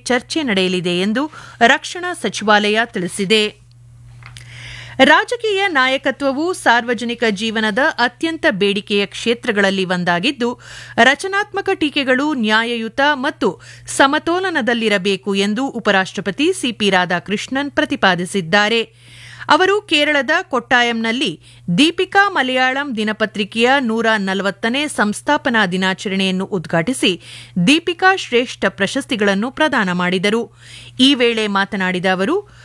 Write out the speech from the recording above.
ಚರ್ಚೆ ನಡೆಯಲಿದೆ ಎಂದು ರಕ್ಷಣಾ ಸಚಿವಾಲಯ ತಿಳಿಸಿದೆ ರಾಜಕೀಯ ನಾಯಕತ್ವವು ಸಾರ್ವಜನಿಕ ಜೀವನದ ಅತ್ಯಂತ ಬೇಡಿಕೆಯ ಕ್ಷೇತ್ರಗಳಲ್ಲಿ ಒಂದಾಗಿದ್ದು ರಚನಾತ್ಮಕ ಟೀಕೆಗಳು ನ್ಯಾಯಯುತ ಮತ್ತು ಸಮತೋಲನದಲ್ಲಿರಬೇಕು ಎಂದು ಉಪರಾಷ್ಟಪತಿ ಸಿಪಿ ರಾಧಾಕೃಷ್ಣನ್ ಪ್ರತಿಪಾದಿಸಿದ್ದಾರೆ ಅವರು ಕೇರಳದ ಕೊಟ್ಟಾಯಂನಲ್ಲಿ ದೀಪಿಕಾ ಮಲಯಾಳಂ ದಿನಪತ್ರಿಕೆಯ ನೂರ ನಲವತ್ತನೇ ಸಂಸ್ಥಾಪನಾ ದಿನಾಚರಣೆಯನ್ನು ಉದ್ಘಾಟಿಸಿ ದೀಪಿಕಾ ಶ್ರೇಷ್ಠ ಪ್ರಶಸ್ತಿಗಳನ್ನು ಪ್ರದಾನ ಮಾಡಿದರು ಈ ವೇಳೆ ಮಾತನಾಡಿದ ಅವರು